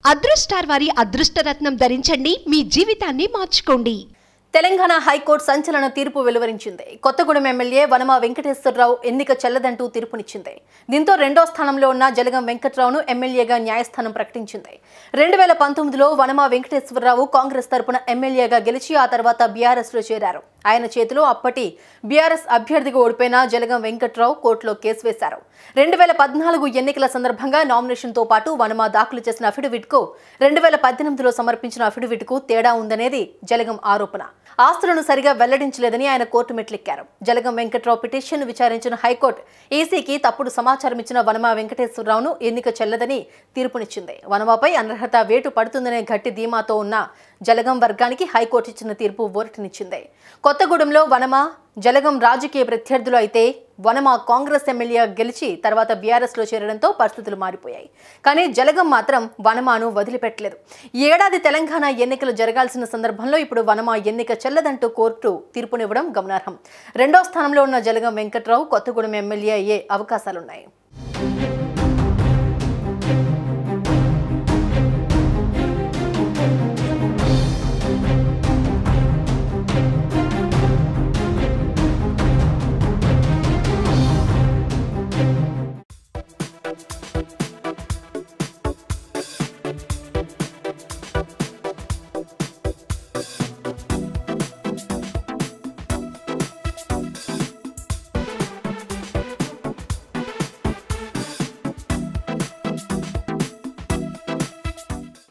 అదృష్టార్ వారి అదృష్టరత్నం ధరించండి మీ జీవితాన్ని మార్చుకోండి తెలంగాణ హైకోర్టు సంచలన తీర్పు వెలువరించింది కొత్తగూడెం ఎమ్మెల్యే వనమా వెంకటేశ్వరరావు ఎన్నిక చెల్లదంటూ తీర్పునిచ్చింది దీంతో రెండో స్థానంలో ఉన్న జలగం వెంకట్రావును ఎమ్మెల్యేగా న్యాయస్థానం ప్రకటించింది రెండు వేల పంతొమ్మిదిలో వనమా వెంకటేశ్వరరావు కాంగ్రెస్ తరపున ఎమ్మెల్యేగా గెలిచి ఆ తర్వాత బీఆర్ఎస్ లో చేరారు ఆయన చేతిలో అప్పటి బీఆర్ఎస్ అభ్యర్థిగా ఓడిపోయిన జలగం వెంకట్రావు కోర్టులో కేసు వేశారు రెండు వేల పద్నాలుగు ఎన్నికల సందర్భంగా నామినేషన్తో పాటు వనమా దాఖలు చేసిన అఫిడవిట్కు రెండు వేల పద్దెనిమిదిలో సమర్పించిన అఫిడవిట్కు తేడా ఉందనేది జలగం ఆరోపణ ఆస్తులను సరిగా వెల్లడించలేదని ఆయన కోర్టు మెట్లెక్కారు జలగం వెంకట్రావు పిటిషన్ విచారించిన హైకోర్టు ఈసీకి తప్పుడు సమాచారం ఇచ్చిన వనమా వెంకటేశ్వరరావును ఎన్నిక చెల్లదని తీర్పునిచ్చింది వనమాపై అనర్హత వేటు పడుతుందనే గట్టి ధీమాతో ఉన్న జలగం వర్గానికి హైకోర్టు ఇచ్చిన తీర్పు ఊరటనిచ్చింది కొత్తగూడెంలో వనమ జలగం రాజకీయ ప్రత్యర్థులు అయితే వనమ కాంగ్రెస్ ఎమ్మెల్యే గెలిచి తర్వాత బీఆర్ఎస్ లో చేరడంతో పరిస్థితులు మారిపోయాయి కానీ జలగం మాత్రం వనమాను వదిలిపెట్టలేదు ఈ ఏడాది తెలంగాణ ఎన్నికలు జరగాల్సిన సందర్భంలో ఇప్పుడు వనమ ఎన్నిక చెల్లదంటూ కోర్టు తీర్పునివ్వడం గమనార్హం రెండో స్థానంలో ఉన్న జలగం వెంకట్రావు కొత్తగూడెం ఎమ్మెల్యే అయ్యే అవకాశాలున్నాయి